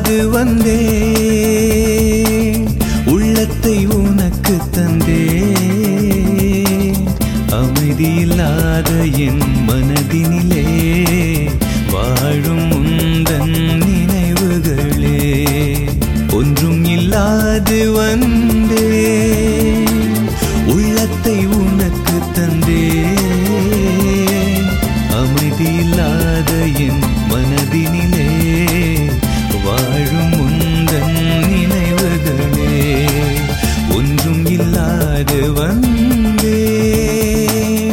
இல்லாது வந்தேன் உள்ளத்தை உனக்கு தந்தேன் அமைதி இல்லாத என் மனதினிலே வாழும் உந்தன் நினைவுகளே ஒன்றும் இல்லாது வந்தேன் உள்ளத்தை உனக்கு தந்தேன் அமைதி இல்லாத என் மனதினிலே வாழும் உந்தன் நினைவுகளே ஒன்றும் இல்லாது வந்தேன்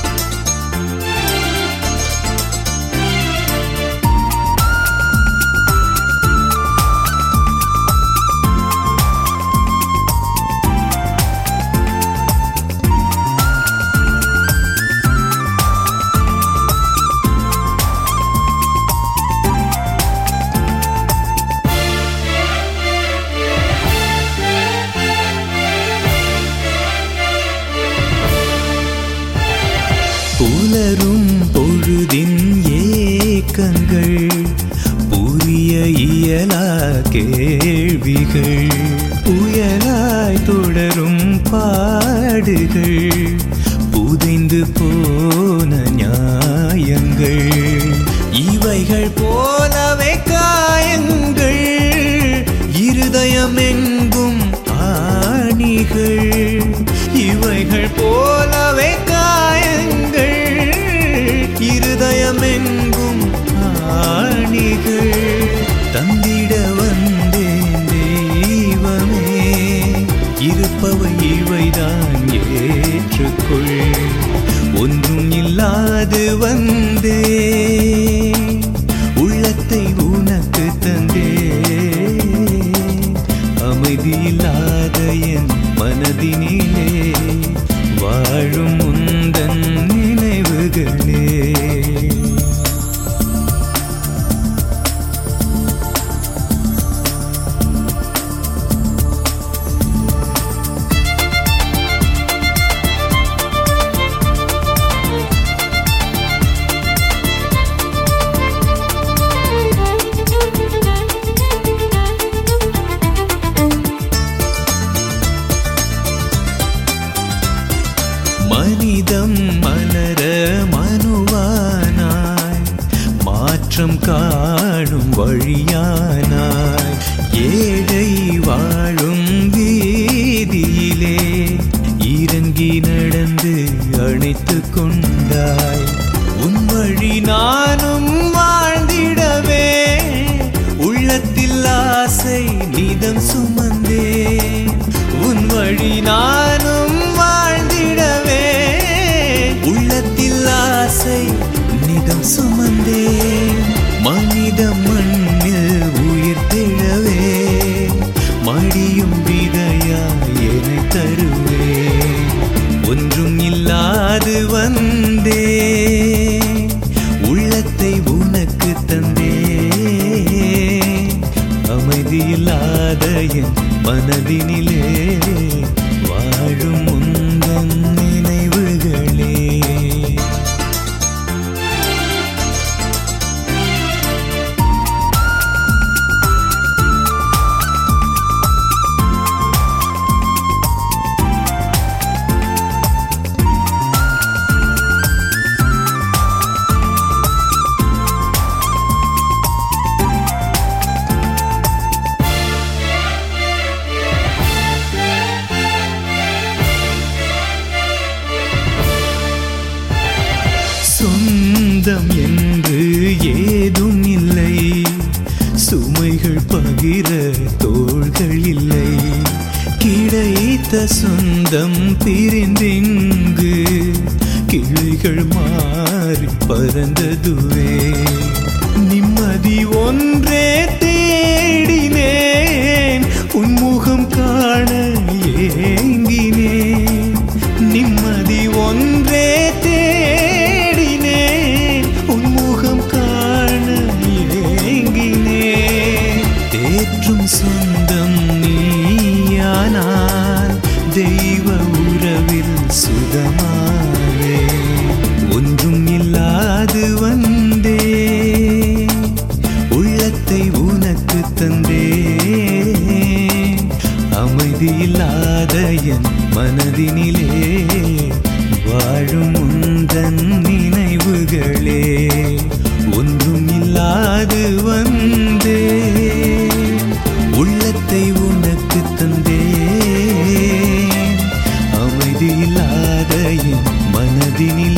புலரும் பொழுதின் ஏக்கங்கள் புரிய இயலா கேள்விகள் புயலாய் தொடரும் பாடுகள் புதைந்து போன நியாயங்கள் இவைகள் போலவே காயங்கள் இருதயம் எங்கும் ஆணிகள் இவைகள் போலவே காயங்கள் இருதயம் எங்கும் ஆணிகள் தந்திட வந்தேன் தெய்வமே இருப்பவை இவைதான் ஏற்றுக்கொள் ஒன்றும் இல்லாது வந்தே உள்ளத்தை உனக்கு தந்தே அமைதி இல்லாத என் மனதினிலே வாழும் உந்தன் நினைவுகளே மனிதம் மலர மனுவானாய் மாற்றம் காணும் வழியானாய் ஏழை வாழும் வீதியிலே இறங்கி நடந்து அணைத்து கொண்டாய் உன் வழி நானும் வாழ்ந்திடவே உள்ளத்தில் ஆசை நிதம் சுமந்தே உன் வழி நானும் வாழ்ந்திடவே உள்ளத்தில் ஆசை நிதம் சுமந்தே மனித மண்ணில் உயிர் திழவே மடியும் விதையாய் என தருவே ஒன்றும் இல்லாது வந்தே உள்ளத்தை உனக்கு தந்தே அமைதி இல்லாத என் மனதினிலே வாழும் உந்தன் நினைவுகளே சொந்தம் என்று ஏதும் இல்லை சுமைகள் பகிர தோள்கள் இல்லை கிடைத்த சொந்தம் பிரிந்திங்கு கிளைகள் மாறி பறந்ததுவே நிம்மதி ஒன்றே தேடினேன் உன்முகம் காண ஏங்கினேன் நிம்மதி ஒன்றே தேடினேன் உன்முகம் காண ஏங்கினேன் தேற்றும் சொந்தம் நீயானால் தெய்வ உறவில் சுகமாவே ஒன்றும் இல்லாது வந்தே உள்ளத்தை உனக்கு தந்த அமைதியில்லாத என் மனதினிலே வாழும் உந்தன் நினைவுகளே ஒன்றும் இல்லாது வந்தே உள்ளத்தை உனக்கு தந்தேன் அமைதியில்லாத என் மனதினிலே